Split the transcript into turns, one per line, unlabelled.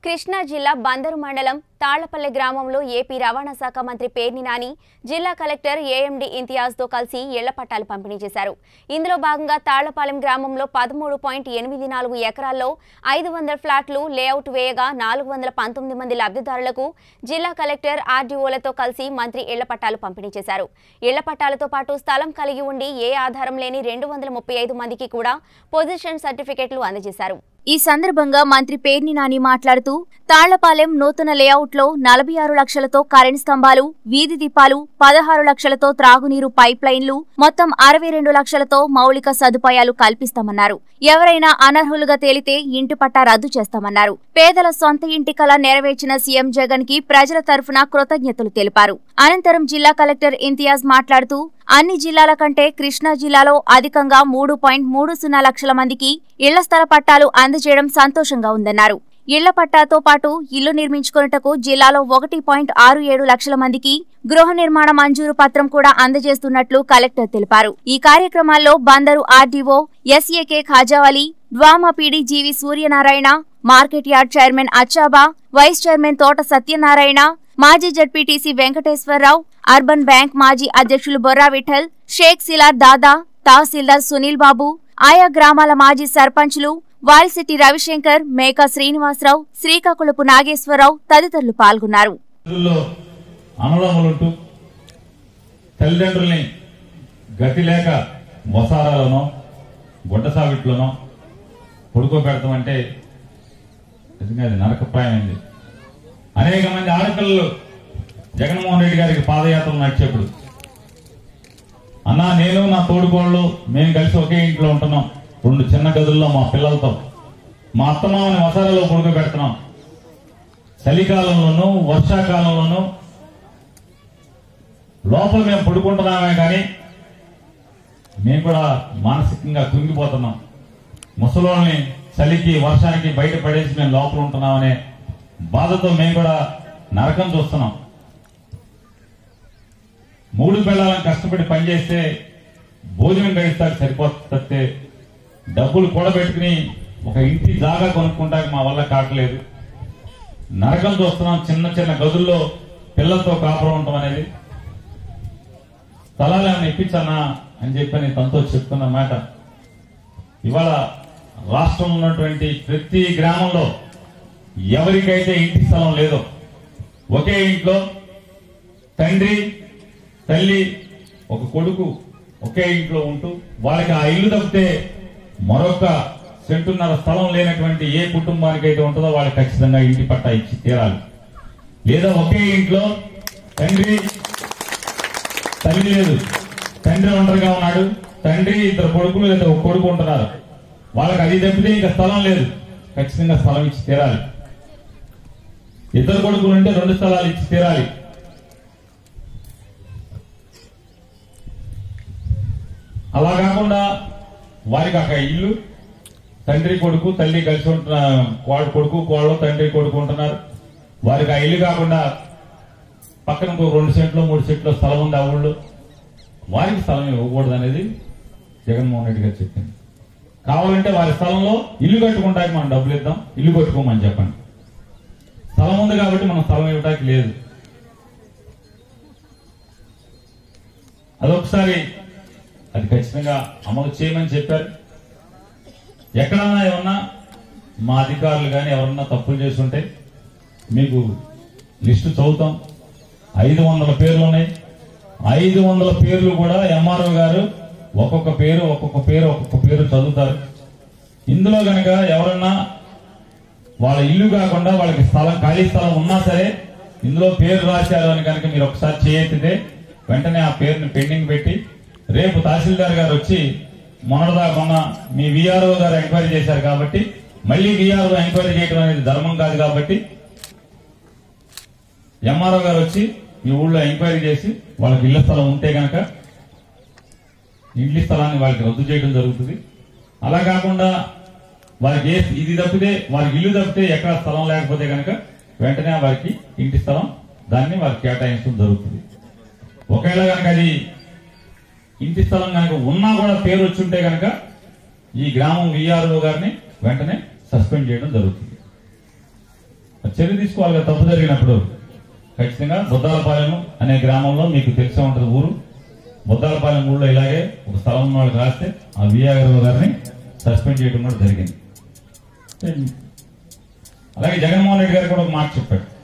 కృష్ణా జిల్లా బందరు మండలం తాళ్లపల్లె గ్రామంలో ఏపీ రవాణా శాఖ మంత్రి పేర్ని నాని జిల్లా కలెక్టర్ ఏఎండి ఇంతియాజ్తో కలిసి ఇళ్ల పట్టాలు పంపిణీ చేశారు ఇందులో భాగంగా తాళ్లపాలెం గ్రామంలో పదమూడు పాయింట్ ఎనిమిది నాలుగు ఎకరాల్లో ఐదు వందల ఫ్లాట్లు లేఅవుట్ వేయగా నాలుగు వందల పంతొమ్మిది మంది లబ్ధిదారులకు జిల్లా కలెక్టర్ ఆర్డీఓలతో కలిసి మంత్రి ఇళ్ల పట్టాలు పంపిణీ చేశారు ఇళ్ల పట్టాలతో పాటు స్థలం కలిగి ఉండి ఏ ఆధారం లేని రెండు వందల ముప్పై ఐదు మందికి కూడా పొజిషన్ సర్టిఫికెట్లు అందజేశారు ఈ సందర్భంగా మంత్రి పేర్ని నాని మాట్లాడుతూ తాళ్లపాలెం నూతన లేఅవుట్లో నలభై ఆరు లక్షలతో కరెంట్ స్తంభాలు వీధి దీపాలు పదహారు లక్షలతో త్రాగునీరు పైప్ లైన్లు మొత్తం అరవై రెండు లక్షలతో మౌలిక సదుపాయాలు కల్పిస్తామన్నారు ఎవరైనా అనర్హులుగా తేలితే ఇంటి పట్టా రద్దు చేస్తామన్నారు పేదల సొంత ఇంటి కల నెరవేర్చిన సీఎం జగన్ కి ప్రజల తరఫున కృతజ్ఞతలు తెలిపారు అనంతరం జిల్లా కలెక్టర్ ఇంతియాజ్ మాట్లాడుతూ అన్ని జిల్లాల కంటే కృష్ణా జిల్లాలో అధికంగా మూడు పాయింట్ మూడు సున్నా లక్షల మందికి ఇళ్ల స్థల పట్టాలు అందజేయడం సంతోషంగా ఉందన్నారు ఇళ్ల పట్టాతో పాటు ఇల్లు నిర్మించుకొనుటకు జిల్లాలో ఒకటి పాయింట్ ఆరు ఏడు లక్షల మందికి గృహ నిర్మాణ మంజూరు పత్రం కూడా అందజేస్తున్నట్లు కలెక్టర్ తెలిపారు ఈ కార్యక్రమాల్లో Bandar RDO SAK Khajavali DWAMA PD GV Suryanarayana market yard chairman Achaba vice chairman Thota Satyanarayana మాజీ జడ్పీటీసీ వెంకటేశ్వరరావు అర్బన్ బ్యాంక్ మాజీ అధ్యక్షులు బొర్రా విఠల్ షేక్ సిలార్ దాదా తహసీల్దార్ సునీల్ బాబు ఆయా గ్రామాల మాజీ సర్పంచ్లు వాల్సిటి రవిశంకర్ మేకా శ్రీనివాసరావు శ్రీకాకుళపు నాగేశ్వరరావు తదితరులు పాల్గొన్నారు
తల్లిదండ్రుల్లో అన్నదమ్ములుంటూ తల్లిదండ్రుల్ని గతి లేక మొసారాలనో గుడ్డ సావిట్లోనో పడుకోబెడతామంటే నిజంగా అది నరకప్రాయమైంది అనేక మంది ఆడపిల్లలు జగన్మోహన్ రెడ్డి గారికి పాదయాత్రలు నడిచేప్పుడు అన్నా నేను నా తోడుకోళ్ళు మేము కలిసి ఒకే ఇంట్లో ఉంటున్నాం రెండు చిన్న గదుల్లో మా పిల్లలతో మా అత్తమామని వసారాలో పడుకోబెడుతున్నాం చలికాలంలోనూ వర్షాకాలంలోనూ లోపల మేము పడుకుంటున్నామే కానీ మేము కూడా మానసికంగా కుంగిపోతున్నాం ముసలోళ్ళని చలికి వర్షానికి బయట పడేసి మేము లోపల ఉంటున్నామనే బాధతో మేము కూడా నరకం చూస్తున్నాం మూడు పిల్లలను కష్టపడి పనిచేస్తే భోజనం గడిస్తాకి సరిపోతే డబ్బులు కూడబెట్టుకుని ఒక ఇంటి జాగా కొనుక్కుంటానికి మా వల్ల కావట్లేదు నరకం చూస్తున్నాం చిన్న చిన్న గదుల్లో పిల్లలతో కాపురం ఉండటం అనేది స్థలాలు ఏమైనా ఇప్పించానా అని చెప్పని తనతో చెప్తున్న మాట ఇవాళ రాష్ట్రంలో ఉన్నటువంటి ప్రతి గ్రామంలో ఎవరికైతే ఇంటి స్థలం లేదో ఒకే ఇంట్లో తండ్రి తల్లి ఒక కొడుకు ఒకే ఇంట్లో ఉంటూ వాళ్ళకి ఆ ఇల్లు తప్పితే మరొక సెంటున్నర స్థలం లేనటువంటి ఏ కుటుంబానికి అయితే ఉంటుందో వాళ్ళకి ఖచ్చితంగా ఇంటి పట్టా ఇచ్చి తీరాలి లేదా ఒకే ఇంట్లో తండ్రి తల్లి లేదు తండ్రి ఒంటరిగా ఉన్నాడు తండ్రి ఇద్దరు కొడుకులు లేదా ఒక కొడుకు ఉంటున్నారు వాళ్ళకి అది తప్పితే ఇంకా స్థలం లేదు ఖచ్చితంగా స్థలం ఇచ్చి తీరాలి ఇద్దరు కొడుకులు ఉంటే రెండు స్థలాలు ఇచ్చి తీరాలి అలా కాకుండా వారికి ఒక ఇల్లు తండ్రి కొడుకు తల్లి కలిసి ఉంటున్న కోడ కొడుకు కోళ్ళు తండ్రి కొడుకు ఉంటున్నారు వారికి ఆ ఇల్లు కాకుండా పక్కన ఇంకో రెండు సెంట్లు మూడు సెంట్లు స్థలం ఉంది ఆ ఊళ్ళో వారికి స్థలం ఇవ్వకూడదు అనేది జగన్మోహన్ రెడ్డి గారు చెప్పింది కావాలంటే వారి స్థలంలో ఇల్లు కట్టుకుంటానికి మనం డబ్బులు ఇద్దాం ఇల్లు కట్టుకోమని చెప్పండి స్థలం ఉంది కాబట్టి మనం స్థలం ఇవ్వడానికి లేదు అదొకసారి అది ఖచ్చితంగా అమలు చేయమని చెప్పారు ఎక్కడన్నా ఏమన్నా మా అధికారులు కానీ ఎవరన్నా తప్పులు చేస్తుంటే మీకు లిస్టు చదువుతాం ఐదు వందల పేర్లు ఉన్నాయి ఐదు వందల పేర్లు కూడా ఎంఆర్ఓ గారు ఒక్కొక్క పేరు ఒక్కొక్క పేరు ఒక్కొక్క పేరు చదువుతారు ఇందులో గనక ఎవరన్నా వాళ్ళ ఇల్లు కాకుండా వాళ్ళకి స్థలం ఖాళీ స్థలం ఉన్నా సరే ఇందులో పేరు రాశారు అని కనుక మీరు ఒకసారి చేయెత్తితే వెంటనే ఆ పేరుని పెండింగ్ పెట్టి రేపు తహసీల్దార్ గారు వచ్చి మొన్నటిదా మొన్న మీ విఆర్ఓ గారు ఎంక్వైరీ చేశారు కాబట్టి మళ్ళీ విఆర్ఓ ఎంక్వైరీ చేయడం అనేది ధర్మం కాదు కాబట్టి ఎంఆర్ఓ గారు వచ్చి మీ ఊళ్ళో ఎంక్వైరీ చేసి వాళ్ళకి ఇళ్ల స్థలం ఉంటే గనక ఇంటి స్థలాన్ని వాళ్ళకి రద్దు చేయడం జరుగుతుంది అలా కాకుండా వారికి ఏ ఇది తప్పితే వారికి ఇల్లు తప్పితే ఎక్కడ స్థలం లేకపోతే గనక వెంటనే వారికి ఇంటి స్థలం దాన్ని వారికి కేటాయించడం జరుగుతుంది ఒకవేళ కనుక అది ఇంటి స్థలం కనుక ఉన్నా కూడా పేరు వచ్చుంటే కనుక ఈ గ్రామం విఆర్ఓ గారిని వెంటనే సస్పెండ్ చేయడం జరుగుతుంది చర్య తీసుకోవాలి కదా తప్పు జరిగినప్పుడు ఖచ్చితంగా బుద్దాలపాలెం అనే గ్రామంలో మీకు తెలిసే ఉంటుంది ఊరు బుద్దాలపాలెం ఊళ్ళో ఇలాగే ఒక స్థలం ఉన్న వాళ్ళకి రాస్తే ఆ విఆర్ఓ గారిని సస్పెండ్ చేయడం కూడా జరిగింది అలాగే జగన్మోహన్ రెడ్డి గారు కూడా ఒక మాట చెప్పాడు